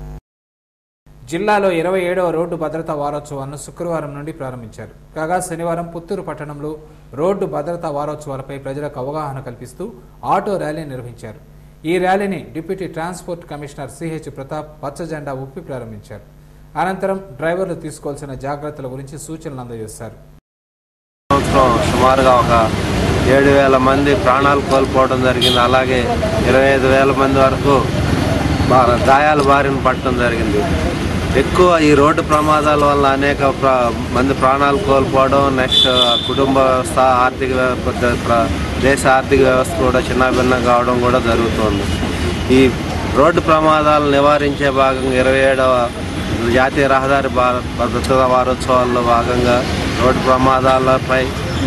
జిల్లాలో ఇరవై ఏడవ రోడ్డు భద్రతా వారోత్సవాలను శుక్రవారం నుండి ప్రారంభించారు కాగా శనివారం పుత్తూరు పట్టణంలో రోడ్డు భద్రతా వారోత్సవాలపై ప్రజలకు అవగాహన కల్పిస్తూ ఆటో ర్యాలీ నిర్వహించారు ఈ ర్యాలీని deputy transport commissioner CH Pratap పచ్చ జెండా ఊపి ప్రారంభించారు అనంతరం డ్రైవర్లు తీసుకోవాల్సిన జాగ్రత్తల గురించి సూచనలు అందజేశారు సంవత్సరం సుమారుగా ఒక ఏడు వేల మంది ప్రాణాలు కోల్పోవడం జరిగింది అలాగే ఇరవై ఐదు వేల మంది వరకు బా- గాయాల బారిన పడటం జరిగింది ఎక్కువ ఈ రోడ్డు ప్రమాదాల వల్ల అనేక ప్ర మంది ప్రాణాలు కోల్పోవడం నెక్స్ట్ కుటుంబ వ్యవస్థ ఆర్థిక వ్యవస్థ ప్ర- దేశ ఆర్థిక వ్యవస్థ కూడా చిన్నభిన్నం కావడం కూడా జరుగుతుంది ఈ రోడ్డు ప్రమాదాలు నివారించే భాగంగా ఇరవై ఏడవ జాతీయ రహదారి భా- భద్రతా వారోత్సవాల్లో భాగంగా రోడ్డు ప్రమాదాలపై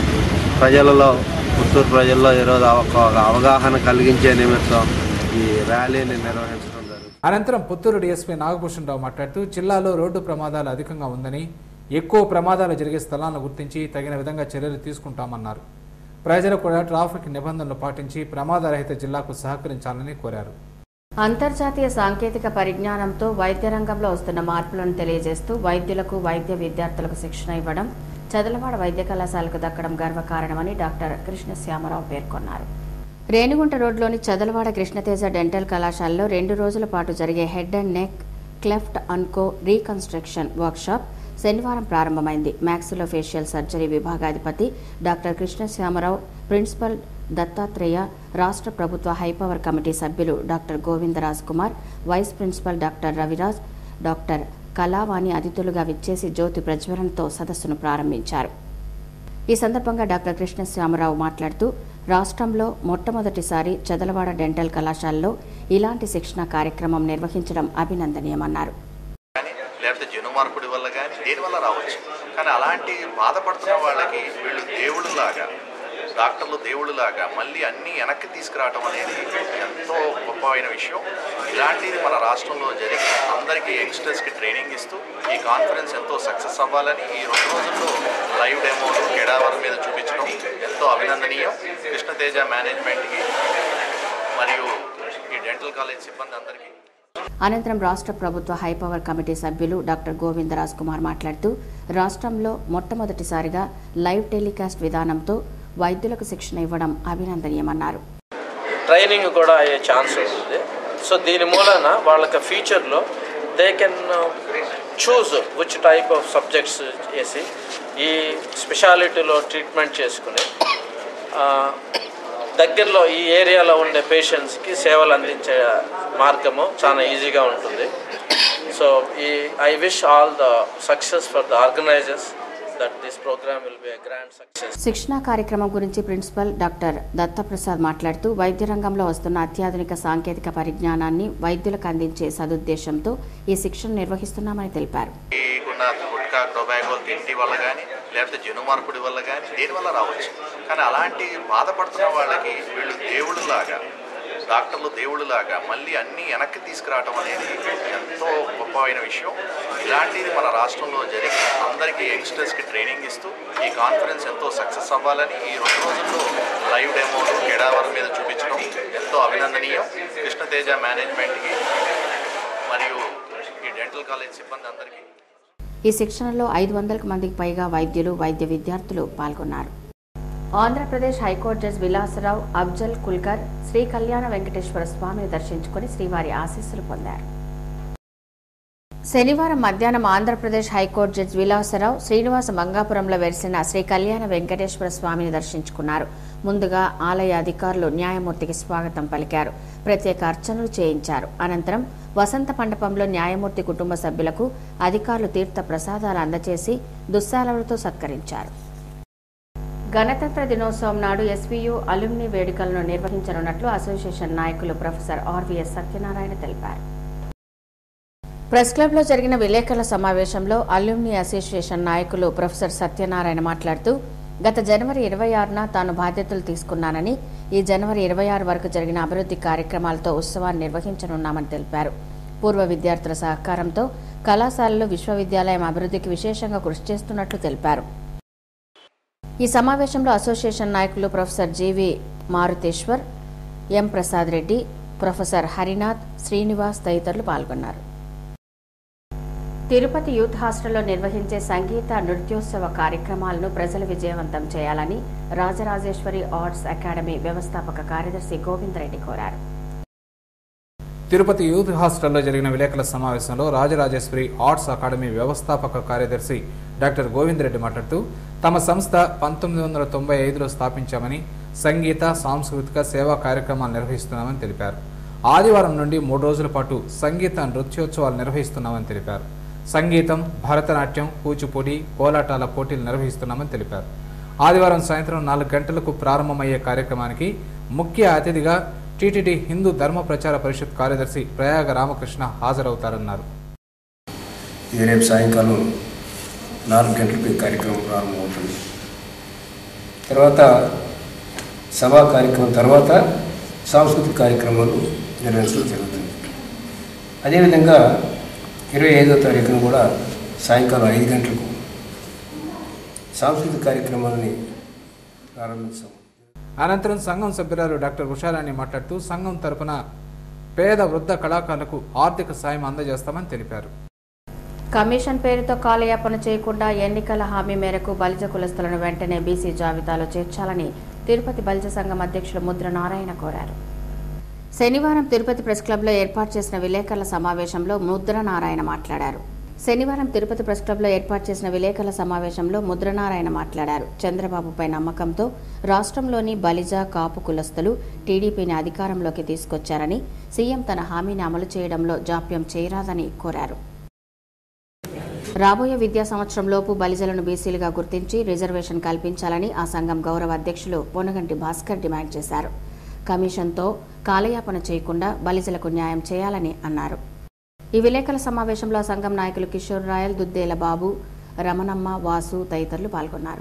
ప్రజలలో పుత్తూరు ప్రజల్లో ఈరోజు ఒక ఒక అవగాహన కలిగించే నిమిత్తం ఈ ర్యాలీని నిర్వహించడం జరిగింది అనంతరం పుత్తూరు డీఎస్పీ నాగభూషణ్ రావు మాట్లాడుతూ జిల్లాలో రోడ్డు ప్రమాదాలు అధికంగా ఉందని ఎక్కువ ప్రమాదాలు జరిగే స్థలాలను గుర్తించి తగిన విధంగా చర్యలు తీసుకుంటామన్నారు ప్రజలు కూడా ట్రాఫిక్ నిబంధనలు పాటించి ప్రమాదరహిత జిల్లాకు సహకరించాలని కోరారు అంతర్జాతీయ సాంకేతిక పరిజ్ఞానంతో వైద్య రంగంలో వస్తున్న మార్పులను తెలియజేస్తూ వైద్యులకు వైద్య విద్యార్థులకు శిక్షణ ఇవ్వడం చదలవాడ వైద్య కళాశాలకు దక్కడం గర్వకారణమని డాక్టర్ కృష్ణశ్యామరావు పేర్కొన్నారు రేణిగుంట రోడ్లోని చదలవాడ కృష్ణతేజ డెంటల్ కళాశాలలో రెండు రోజుల పాటు జరిగే head and neck cleft onco reconstruction workshop శనివారం ప్రారంభమైంది మ్యాక్సిలో ఫేషియల్ సర్జరీ విభాగాధిపతి డాక్టర్ కృష్ణశ్యామరావు ప్రిన్సిపల్ దత్తాత్రేయ రాష్ట్ర ప్రభుత్వ హైపవర్ కమిటీ సభ్యులు doctor Govindaraj Kumar vice principal doctor Raviraj doctor Kalavani అతిథులుగా విచ్చేసి జ్యోతి ప్రజ్వలనతో సదస్సును ప్రారంభించారు ఈ సందర్భంగా డాక్టర్ కృష్ణశ్యామరావు మాట్లాడుతూ రాష్ట్రంలో మొట్టమొదటిసారి చదలవాడ డెంటల్ కళాశాలలో ఇలాంటి శిక్షణ కార్యక్రమం నిర్వహించడం అభినందనీయమన్నారు లేకపోతే జను మార్పిడి వల్ల కానీ దేని వల్ల రావచ్చు కానీ అలాంటి బాధపడుతున్న వాళ్ళకి వీళ్ళు దేవుళ్ళలాగా డాక్టర్లు దేవుళ్ళలాగా మళ్ళీ అన్నీ వెనక్కి తీసుకురావటం అనేది ఎంతో గొప్పమైన విషయం ఇలాంటిది మన రాష్ట్రంలో జరిగి అందరికీ యంగ్స్టర్స్కి ట్రైనింగ్ ఇస్తూ ఈ కాన్ఫరెన్స్ ఎంతో సక్సెస్ అవ్వాలని ఈ రెండు రోజుల్లో లైవ్ డెమోలు కెడావర్ మీద చూపించడం ఎంతో అభినందనీయం కృష్ణతేజ మేనేజ్మెంట్కి మరియు ఈ డెంటల్ కాలేజ్ సిబ్బంది అందరికీ అనంతరం రాష్ట్ర ప్రభుత్వ హైపవర్ కమిటీ సభ్యులు డాక్టర్ గోవిందరాజ్ కుమార్ మాట్లాడుతూ రాష్ట్రంలో మొట్టమొదటిసారిగా లైవ్ టెలికాస్ట్ విధానంతో వైద్యులకు శిక్షణ ఇవ్వడం అభినందనీయమన్నారు ట్రైనింగ్ కూడా అయ్యే ఛాన్స్ ఉంటుంది సో దీని మూలన వాళ్ళకి ఫ్యూచర్లో they can choose which type of subjects చేసి ఈ స్పెషాలిటీలో ట్రీట్మెంట్ చేసుకుని ఆ, దగ్గరలో ఈ ఏరియాలో ఉండే పేషెంట్స్కి సేవలు అందించే మార్గము చాలా ఈజీగా ఉంటుంది సో ఈ I wish all the success for the organisers that this programme will be a grand success శిక్షణ కార్యక్రమం గురించి ప్రిన్సిపల్ డాక్టర్ దత్తప్రసాద్ మాట్లాడుతూ వైద్య రంగంలో వస్తున్న అత్యాధునిక సాంకేతిక పరిజ్ఞానాన్ని వైద్యులకు అందించే సదుద్దేశంతో ఈ శిక్షణ నిర్వహిస్తున్నామని తెలిపారు ఉన్న గుట్కా టొబాకోలు తింటి వల్ల కానీ లేకపోతే జను మార్పిడి వల్ల కానీ దేని వల్ల రావచ్చు కానీ అలాంటి బాధపడుతున్న వాళ్ళకి వీళ్ళు దేవుళ్ళలాగా డాక్టర్లు దేవుళ్ళలాగా మళ్ళీ అన్నీ వెనక్కి తీసుకురావటం అనేది ఎంతో గొప్పమైన విషయం ఇలాంటిది మన రాష్ట్రంలో జరిగి అందరికీ యంగ్స్టర్స్కి ట్రైనింగ్ ఇస్తూ ఈ కాన్ఫరెన్స్ ఎంతో సక్సెస్ అవ్వాలని ఈ రెండు రోజుల్లో లైవ్ డెమోలు కేడావరం మీద చూపించడం ఎంతో అభినందనీయం కృష్ణతేజ మేనేజ్మెంట్కి మరియు ఈ డెంటల్ కాలేజ్ సిబ్బంది అందరికీ ఈ శిక్షణలో ఐదు వందలకు మందికి పైగా వైద్యులు వైద్య విద్యార్థులు పాల్గొన్నారు ఆంధ్రప్రదేశ్ హైకోర్టు జడ్జి విలాసరావు అఫ్జల్ కుల్కర్ శ్రీ కళ్యాణ వెంకటేశ్వర స్వామిని దర్శించుకుని శ్రీవారి ఆశీస్సులు పొందారు శనివారం మధ్యాహ్నం ఆంధ్రప్రదేశ్ హైకోర్టు జడ్జి విలాసరావు శ్రీనివాస మంగాపురంలో వెలిసిన శ్రీ కళ్యాణ వెంకటేశ్వర స్వామిని దర్శించుకున్నారు ముందుగా ఆలయ అధికారులు న్యాయమూర్తికి స్వాగతం పలికారు ప్రత్యేక అర్చనలు చేయించారు అనంతరం వసంత మండపంలో న్యాయమూర్తి కుటుంబ సభ్యులకు అధికారులు తీర్థ ప్రసాదాలు అందజేసి దుస్సాలలతో సత్కరించారు గణతంత్ర దినోత్సవం నాడు ఎస్వీయు అలుమ్ని వేడుకలను నిర్వహించనున్నట్లు అసోసియేషన్ నాయకులు ప్రొఫెసర్ ఆర్వీఎస్ సత్యనారాయణ తెలిపారు ప్రెస్ క్లబ్లో జరిగిన విలేకరుల సమావేశంలో అల్యూమిని అసోసియేషన్ నాయకులు ప్రొఫెసర్ సత్యనారాయణ మాట్లాడుతూ గత జనవరి ఇరవై ఆరున తాను బాధ్యతలు తీసుకున్నానని ఈ జనవరి ఇరవై ఆరు వరకు జరిగిన అభివృద్ధి కార్యక్రమాలతో ఉత్సవాన్ని నిర్వహించనున్నామని తెలిపారు పూర్వ విద్యార్థుల సహకారంతో కళాశాలలు విశ్వవిద్యాలయం అభివృద్ధికి విశేషంగా కృషి చేస్తున్నట్లు తెలిపారు ఈ సమావేశంలో అసోసియేషన్ నాయకులు professor GV Maruteshwar M Prasad Reddy professor Harinath Srinivas తదితరులు పాల్గొన్నారు తిరుపతి యూత్ హాస్టల్లో నిర్వహించే సంగీత నృత్యోత్సవ కార్యక్రమాలను ప్రజలు విజయవంతం చేయాలని రాజరాజేశ్వరి ఆర్ట్స్ అకాడమీ వ్యవస్థాపక కార్యదర్శి గోవిందరెడ్డి కోరారు తిరుపతి యూత్ హాస్టల్లో జరిగిన విలేకరుల సమావేశంలో రాజరాజేశ్వరి ఆర్ట్స్ అకాడమీ వ్యవస్థాపక కార్యదర్శి డాక్టర్ గోవిందరెడ్డి మాట్లాడుతూ తమ సంస్థ పంతొమ్మిది వందల తొంభై ఐదులో స్థాపించామని సంగీత సాంస్కృతిక సేవా కార్యక్రమాలు నిర్వహిస్తున్నామని తెలిపారు ఆదివారం నుండి మూడు రోజుల పాటు సంగీత నృత్యోత్సవాలు నిర్వహిస్తున్నామని తెలిపారు సంగీతం భరతనాట్యం కూచిపూడి కోలాటాల పోటీలు నిర్వహిస్తున్నామని తెలిపారు ఆదివారం సాయంత్రం నాలుగు గంటలకు ప్రారంభమయ్యే కార్యక్రమానికి ముఖ్య అతిథిగా టీటీడీ హిందూ ధర్మ ప్రచార పరిషత్ కార్యదర్శి ప్రయాగ రామకృష్ణ హాజరవుతారన్నారు ఇది రేపు సాయంకాలం నాలుగు గంటలకు ఈ కార్యక్రమం ప్రారంభమవుతుంది తర్వాత సభా కార్యక్రమం తర్వాత సాంస్కృతిక కార్యక్రమాలు నిర్వహించడం జరుగుతుంది అదేవిధంగా ఇరవై ఐదో తారీఖున కూడా సాయంకాలం ఐదు గంటలకు సాంస్కృతిక కార్యక్రమాలని ప్రారంభిస్తాం అనంతరం సంఘం సభ్యురాలు డాక్టర్ ఉషారాణి మాట్లాడుతూ సంఘం తరపున పేద వృద్ధ కళాకారులకు ఆర్థిక సాయం అందజేస్తామని తెలిపారు కమిషన్ పేరుతో కాలయాపన చేయకుండా ఎన్నికల హామీ మేరకు బలిజ కులస్తులను వెంటనే బీసీ జాబితాలో చేర్చాలని తిరుపతి బలిజ సంఘం అధ్యక్షులు ముద్ర నారాయణ కోరారు శనివారం తిరుపతి ప్రెస్ క్లబ్లో ఏర్పాటు చేసిన విలేకరుల సమావేశంలో ముద్ర నారాయణ మాట్లాడారు శనివారం తిరుపతి ప్రెస్ క్లబ్లో ఏర్పాటు చేసిన విలేకరుల సమావేశంలో ముద్రనారాయణ మాట్లాడారు చంద్రబాబుపై నమ్మకంతో రాష్ట్రంలోని బలిజ కాపు కులస్తులు టీడీపీని అధికారంలోకి తీసుకొచ్చారని సీఎం తన హామీని అమలు చేయడంలో జాప్యం చేయరాదని కోరారు రాబోయే విద్యా సంవత్సరంలోపు బలిజలను బీసీలుగా గుర్తించి రిజర్వేషన్ కల్పించాలని ఆ సంఘం గౌరవ అధ్యక్షులు పొనగంటి భాస్కర్ డిమాండ్ చేశారు కమిషన్తో కాలయాపన చేయకుండా బలిజలకు న్యాయం చేయాలని అన్నారు ఈ విలేకరుల సమావేశంలో ఆ సంఘం నాయకులు కిషోర్ రాయల్ దుద్దేల బాబు రమణమ్మ వాసు తదితరులు పాల్గొన్నారు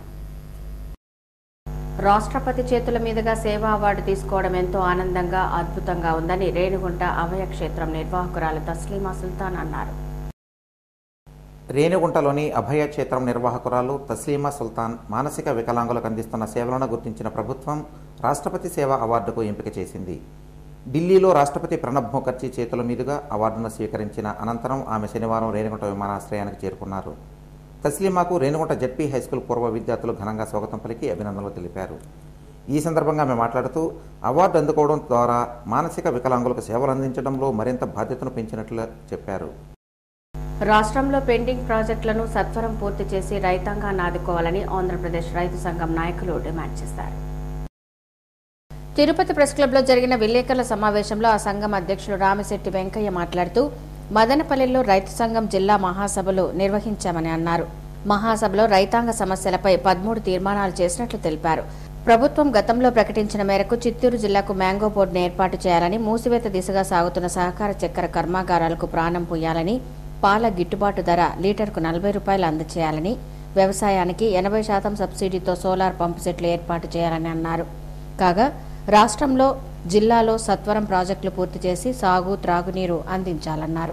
రాష్ట్రపతి చేతుల మీదుగా సేవా అవార్డు తీసుకోవడం ఎంతో ఆనందంగా అద్భుతంగా ఉందని రేణిగుంట అభయ క్షేత్రం నిర్వాహకురాలు తస్లీమా సుల్తాన్ అన్నారు రేణిగుంటలోని అభయ క్షేత్రం నిర్వాహకురాలు తస్లీమా సుల్తాన్ మానసిక వికలాంగులకు అందిస్తున్న సేవలను గుర్తించిన ప్రభుత్వం రాష్ట్రపతి సేవా అవార్డుకు ఎంపిక చేసింది ఢిల్లీలో రాష్ట్రపతి ప్రణబ్ ముఖర్జీ చేతుల మీదుగా అవార్డును స్వీకరించిన అనంతరం ఆమె శనివారం రేణిగుంట విమానాశ్రయానికి చేరుకున్నారు తస్లీమాకు రేణిగుంట జడ్పీ హైస్కూల్ పూర్వ విద్యార్థులు ఘనంగా స్వాగతం పలికి అభినందనలు తెలిపారు ఈ సందర్భంగా ఆమె మాట్లాడుతూ అవార్డు అందుకోవడం ద్వారా మానసిక వికలాంగులకు సేవలు అందించడంలో మరింత బాధ్యతను పెంచినట్లు చెప్పారు రాష్ట్రంలో పెండింగ్ ప్రాజెక్టులను సత్వరం పూర్తి చేసి రైతాంగాన్ని ఆదుకోవాలని ఆంధ్రప్రదేశ్ రైతు సంఘం నాయకులు డిమాండ్ చేశారు తిరుపతి ప్రెస్ క్లబ్లో జరిగిన విలేకరుల సమావేశంలో ఆ సంఘం అధ్యక్షులు రామిశెట్టి వెంకయ్య మాట్లాడుతూ మదనపల్లిలో రైతు సంఘం జిల్లా మహాసభలు నిర్వహించామని అన్నారు మహాసభలో రైతాంగ సమస్యలపై పదమూడు తీర్మానాలు చేసినట్లు తెలిపారు ప్రభుత్వం గతంలో ప్రకటించిన మేరకు చిత్తూరు జిల్లాకు మ్యాంగో బోర్డును ఏర్పాటు చేయాలని మూసివేత దిశగా సాగుతున్న సహకార చక్కెర కర్మాగారాలకు ప్రాణం పోయాలని పాల గిట్టుబాటు ధర లీటర్కు నలభై రూపాయలు అందచేయాలని వ్యవసాయానికి ఎనభై శాతం సబ్సిడీతో సోలార్ పంపు సెట్లు ఏర్పాటు చేయాలని అన్నారు కాగా రాష్ట్రంలో జిల్లాలో సత్వరం ప్రాజెక్టులు పూర్తి చేసి సాగు త్రాగునీరు అందించాలన్నారు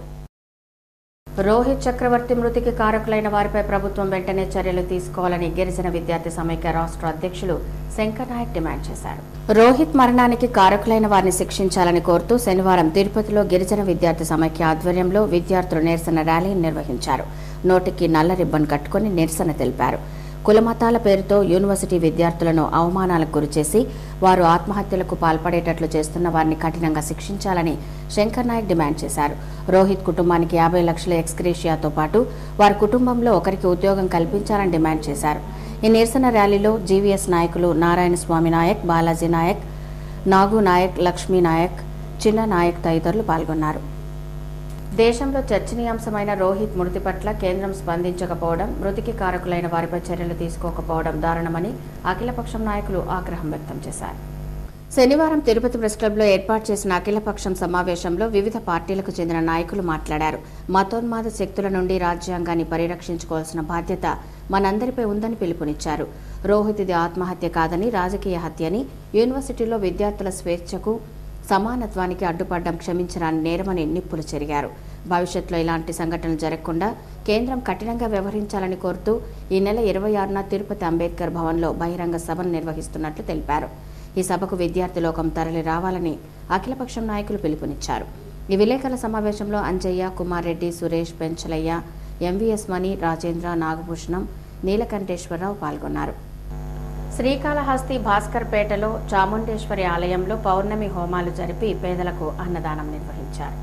రోహిత్ చక్రవర్తి మృతికి కారకులైన వారిపై ప్రభుత్వం వెంటనే చర్యలు తీసుకోవాలని గిరిజన విద్యార్థి సమైక్య రాష్ట్ర అధ్యక్షులు శంకర్ నాయక్ డిమాండ్ చేశారు రోహిత్ మరణానికి కారకులైన వారిని శిక్షించాలని కోరుతూ శనివారం తిరుపతిలో గిరిజన విద్యార్థి సమైక్య ఆధ్వర్యంలో విద్యార్థులు నిరసన ర్యాలీని నిర్వహించారు నోటికి నల్ల రిబ్బన్ కట్టుకుని నిరసన తెలిపారు కులమతాల పేరుతో యూనివర్సిటీ విద్యార్థులను అవమానాలకు గురిచేసి వారు ఆత్మహత్యలకు పాల్పడేటట్లు చేస్తున్న వారిని కఠినంగా శిక్షించాలని శంకర్ నాయక్ డిమాండ్ చేశారు రోహిత్ కుటుంబానికి యాభై లక్షల ఎక్స్గ్రేషియాతో పాటు వారి కుటుంబంలో ఒకరికి ఉద్యోగం కల్పించాలని డిమాండ్ చేశారు ఈ నిరసన ర్యాలీలో జీవీఎస్ నాయకులు నారాయణ స్వామి నాయక్ బాలాజీ నాయక్ నాగు నాయక్ లక్ష్మీ నాయక్ చిన్న నాయక్ తదితరులు పాల్గొన్నారు దేశంలో చర్చనీయాంశమైన రోహిత్ మృతి పట్ల కేంద్రం స్పందించకపోవడం మృతికి కారకులైన వారిపై చర్యలు తీసుకోకపోవడం దారుణమని అఖిలపక్షం నాయకులు ఆగ్రహం వ్యక్తం చేశారు శనివారం తిరుపతి ప్రెస్ క్లబ్లో ఏర్పాటు చేసిన అఖిలపక్షం సమావేశంలో వివిధ పార్టీలకు చెందిన నాయకులు మాట్లాడారు మతోన్మాద శక్తుల నుండి రాజ్యాంగాన్ని పరిరక్షించుకోవాల్సిన బాధ్యత మనందరిపై ఉందని పిలుపునిచ్చారు రోహిత్ది ఆత్మహత్య కాదని రాజకీయ హత్యని యూనివర్సిటీలో విద్యార్థుల స్వేచ్ఛకు సమానత్వానికి అడ్డుపడ్డం క్షమించరాని నేరమని నిప్పులు చెరిగారు భవిష్యత్తులో ఇలాంటి సంఘటనలు జరగకుండా కేంద్రం కఠినంగా వ్యవహరించాలని కోరుతూ ఈ నెల ఇరవై ఆరున తిరుపతి అంబేద్కర్ భవన్లో బహిరంగ సభను నిర్వహిస్తున్నట్లు తెలిపారు ఈ సభకు విద్యార్థి లోకం తరలి రావాలని అఖిలపక్షం నాయకులు పిలుపునిచ్చారు ఈ విలేకరుల సమావేశంలో అంజయ్య కుమార్ రెడ్డి సురేష్ పెంచలయ్య ఎంవీఎస్ మణి రాజేంద్ర నాగభూషణం నీలకంఠేశ్వరరావు పాల్గొన్నారు శ్రీకాళహస్తి భాస్కర్పేటలో చాముండేశ్వరి ఆలయంలో పౌర్ణమి హోమాలు జరిపి పేదలకు అన్నదానం నిర్వహించారు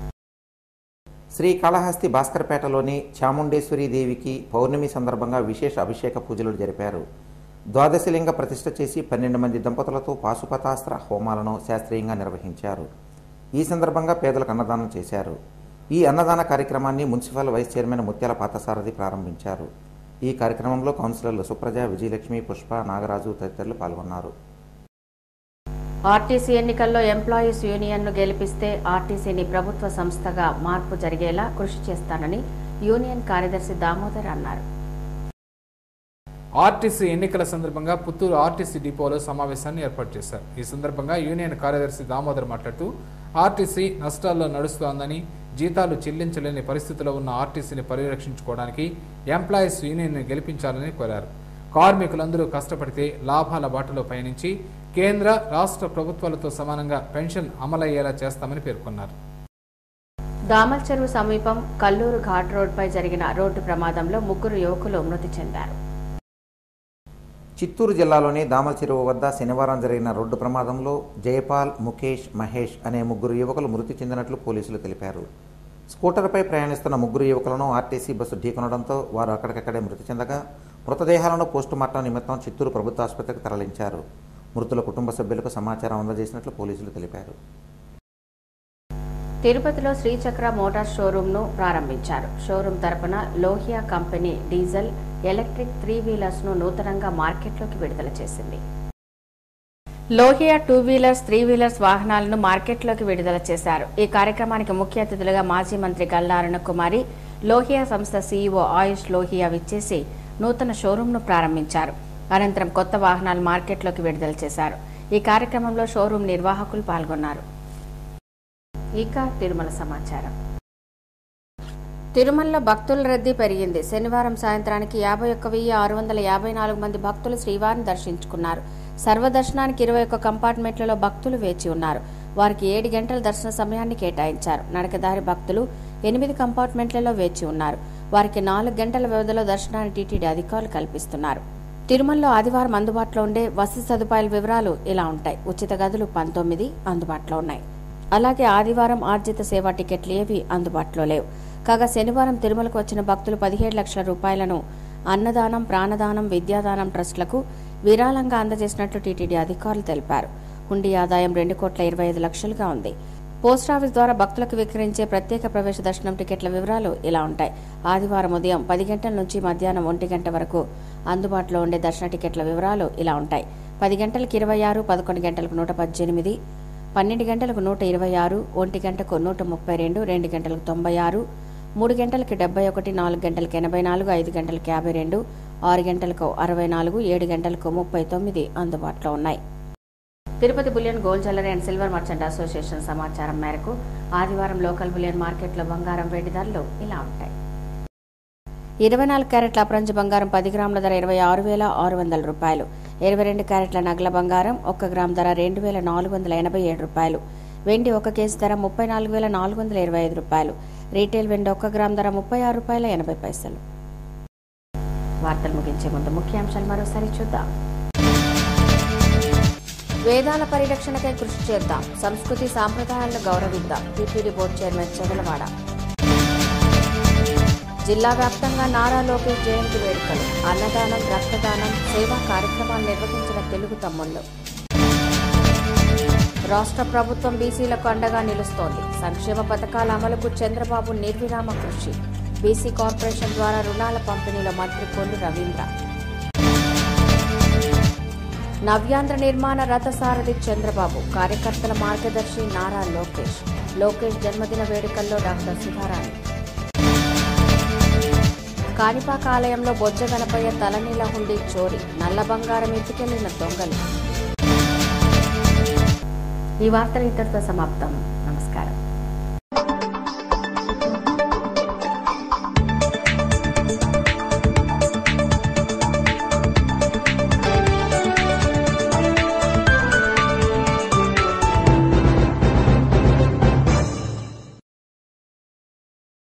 శ్రీకాళహస్తి భాస్కర్పేటలోని చాముండేశ్వరి దేవికి పౌర్ణమి సందర్భంగా విశేష అభిషేక పూజలు జరిపారు ద్వాదశలింగ ప్రతిష్ఠ చేసి పన్నెండు మంది దంపతులతో పాశుపతాస్త్ర హోమాలను శాస్త్రీయంగా నిర్వహించారు ఈ సందర్భంగా పేదలకు అన్నదానం చేశారు ఈ అన్నదాన కార్యక్రమాన్ని మున్సిపల్ వైస్ చైర్మన్ ముత్యాల పాతసారథి ప్రారంభించారు ఈ కార్యక్రమంలో కౌన్సిలర్లు సుప్రజ విజయలక్ష్మి పుష్ప నాగరాజు తదితరులు పాల్గొన్నారు ఆర్టీసీ ఎన్నికల్లో ఎంప్లాయీస్ యూనియన్ను గెలిపిస్తే ఆర్టీసీని ప్రభుత్వ సంస్థగా మార్పు జరిగేలా కృషి చేస్తానని యూనియన్ కార్యదర్శి దామోదర్ అన్నారు ఆర్టీసీ ఎన్నికల సందర్భంగా పుత్తూరు ఆర్టీసీ డిపోలో సమావేశాన్ని ఏర్పాటు చేశారు ఈ సందర్భంగా యూనియన్ కార్యదర్శి దామోదర్ మాట్లాడుతూ ఆర్టీసీ నష్టాల్లో నడుస్తోందని జీతాలు చెల్లించలేని పరిస్థితిలో ఉన్న ఆర్టీసీని పరిరక్షించుకోవడానికి ఎంప్లాయీస్ యూనియన్ను గెలిపించాలని కోరారు కార్మికులందరూ కష్టపడితే లాభాల బాటలో పయనించి కేంద్ర రాష్ట్ర ప్రభుత్వాలతో సమానంగా పెన్షన్ అమలయ్యేలా చేస్తామని పేర్కొన్నారు దామల్ చెరువు సమీపం కల్లూరు ఘాట్ రోడ్పై జరిగిన రోడ్డు ప్రమాదంలో ముగ్గురు యువకులు మృతి చెందారు చిత్తూరు జిల్లాలోని దామల చెరువు వద్ద శనివారం జరిగిన రోడ్డు ప్రమాదంలో జయపాల్ ముఖేష్ మహేష్ అనే ముగ్గురు యువకులు మృతి చెందినట్లు పోలీసులు తెలిపారు స్కూటర్పై ప్రయాణిస్తున్న ముగ్గురు యువకులను ఆర్టీసీ బస్సు ఢీకొనడంతో వారు అక్కడికక్కడే మృతి చెందగా మృతదేహాలను పోస్టుమార్టం నిమిత్తం చిత్తూరు ప్రభుత్వ ఆసుపత్రికి తరలించారు మృతుల కుటుంబ సభ్యులకు సమాచారం అందజేసినట్లు పోలీసులు తెలిపారు తిరుపతిలో శ్రీచక్ర మోటార్ షోరూంను ప్రారంభించారు షోరూం తరపున Lohia company diesel electric three wheelers ను నూతనంగా మార్కెట్లోకి విడుదల చేసింది Lohia two wheelers three wheelers వాహనాలను మార్కెట్లోకి విడుదల చేశారు ఈ కార్యక్రమానికి ముఖ్య అతిథులుగా మాజీ మంత్రి గల్లా అరుణకుమారి లోహియా సంస్థ సీఈఓ ఆయుష్ లోహియా విచ్చేసి నూతన షోరూంను ప్రారంభించారు అనంతరం కొత్త వాహనాలు మార్కెట్లోకి విడుదల చేశారు ఈ కార్యక్రమంలో షోరూం నిర్వాహకులు పాల్గొన్నారు ఇక తిరుమల సమాచారం తిరుమలలో భక్తుల రద్దీ పెరిగింది శనివారం సాయంత్రానికి యాభై ఒక్క వెయ్యి ఆరు వందల యాభై నాలుగు మంది భక్తులు శ్రీవారిని దర్శించుకున్నారు సర్వదర్శనానికి ఇరవై ఒక్క కంపార్ట్మెంట్లలో భక్తులు వేచి ఉన్నారు వారికి ఏడు గంటల దర్శన సమయాన్ని కేటాయించారు నడకదారి భక్తులు ఎనిమిది కంపార్ట్మెంట్లలో వేచి ఉన్నారు వారికి నాలుగు గంటల వ్యవధిలో దర్శనాన్ని టీటీడీ అధికారులు కల్పిస్తున్నారు తిరుమలలో ఆదివారం అందుబాటులో ఉండే వసతి సదుపాయాల వివరాలు ఇలా ఉంటాయి ఉచిత గదులు పంతొమ్మిది అందుబాటులో ఉన్నాయి అలాగే ఆదివారం ఆర్జిత సేవా టికెట్లు ఏవి అందుబాటులో లేవు కాగా శనివారం తిరుమలకు వచ్చిన భక్తులు పదిహేడు లక్షల రూపాయలను అన్నదానం ప్రాణదానం విద్యాదానం ట్రస్టులకు విరాళంగా అందజేసినట్లు టీటీడీ అధికారులు తెలిపారు హుండీ ఆదాయం రెండు కోట్ల ఇరవై ఐదు లక్షలుగా ఉంది పోస్టాఫీస్ ద్వారా భక్తులకు విక్రయించే ప్రత్యేక ప్రవేశ దర్శనం టికెట్ల వివరాలు ఇలా ఉంటాయి ఆదివారం ఉదయం పది గంటల నుంచి మధ్యాహ్నం ఒంటి గంట వరకు అందుబాటులో ఉండే దర్శన టికెట్ల వివరాలు ఇలా ఉంటాయి పది గంటలకు ఇరవై ఆరు పదకొండు గంటలకు నూట పద్దెనిమిది పన్నెండు గంటలకు నూట ఇరవై ఆరు ఒంటి గంటకు నూట ముప్పై రెండు రెండు గంటలకు తొంభై ఆరు మూడు గంటలకి డెబ్బై ఒకటి నాలుగు గంటలకు ఎనభై నాలుగు ఐదు గంటలకు యాభై రెండు ఆరు గంటలకు అరవై నాలుగు ఏడు గంటలకు ముప్పై తొమ్మిది అందుబాటులో ఉన్నాయి Tirupati bullion gold jewellery and silver merchant association సమాచారం మేరకు ఆదివారం లోకల్ బులియన్ మార్కెట్లో బంగారం వెండి ధరలు ఇలా ఉంటాయి ఇరవై నాలుగు క్యారెట్ల అప్రంజ బంగారం పది గ్రాముల ధర ఇరవై ఆరు వేల ఆరు వందల రూపాయలు ఇరవై రెండు క్యారెట్ల నగల బంగారం ఒక్క గ్రామ్ ధర రెండు వేల నాలుగు వందల ఎనభై ఏడు రూపాయలు వెండి ఒక కేజీ ధర ముప్పై నాలుగు వేల నాలుగు వందల ఇరవై ఐదు రూపాయలు రీటైల్ వెండి ఒక్క గ్రామ్ ధర ముప్పై ఆరు రూపాయల ఎనభై పైసలు వార్తలు ముగించే ముందు ముఖ్యాంశాలు మరోసారి చూద్దాం వేదాల పరిరక్షణకై కృషి చేద్దాం సంస్కృతి సాంప్రదాయాలను గౌరవిద్దాం టీటీడీ బోర్డు చైర్మన్ చెదలవాడ జిల్లా వ్యాప్తంగా నారా లోకేష్ జయంతి వేడుకలు అన్నదానం రక్తదానం సేవా కార్యక్రమాలు నిర్వహించిన తెలుగు తమ్ముళ్ళు రాష్ట్ర ప్రభుత్వం బీసీలకు అండగా నిలుస్తోంది సంక్షేమ పథకాల అమలుకు చంద్రబాబు నిర్విరామ కృషి బీసీ కార్పొరేషన్ ద్వారా రుణాల పంపిణీలో మంత్రి కొల్లు రవీంద్ర నవ్యాంధ్ర నిర్మాణ రథసారథి చంద్రబాబు కార్యకర్తల మార్గదర్శి నారా లోకేష్ లోకేష్ జన్మదిన వేడుకల్లో డాక్టర్ సుధారాణి కాణిపాక ఆలయంలో బొజ్జ గణపయ్య తలనీల హుండీ చోరీ నల్ల బంగారం ఎత్తుకెళ్లిన దొంగలు ఈ వార్తలు ఇంతటితో సమాప్తం నమస్కారం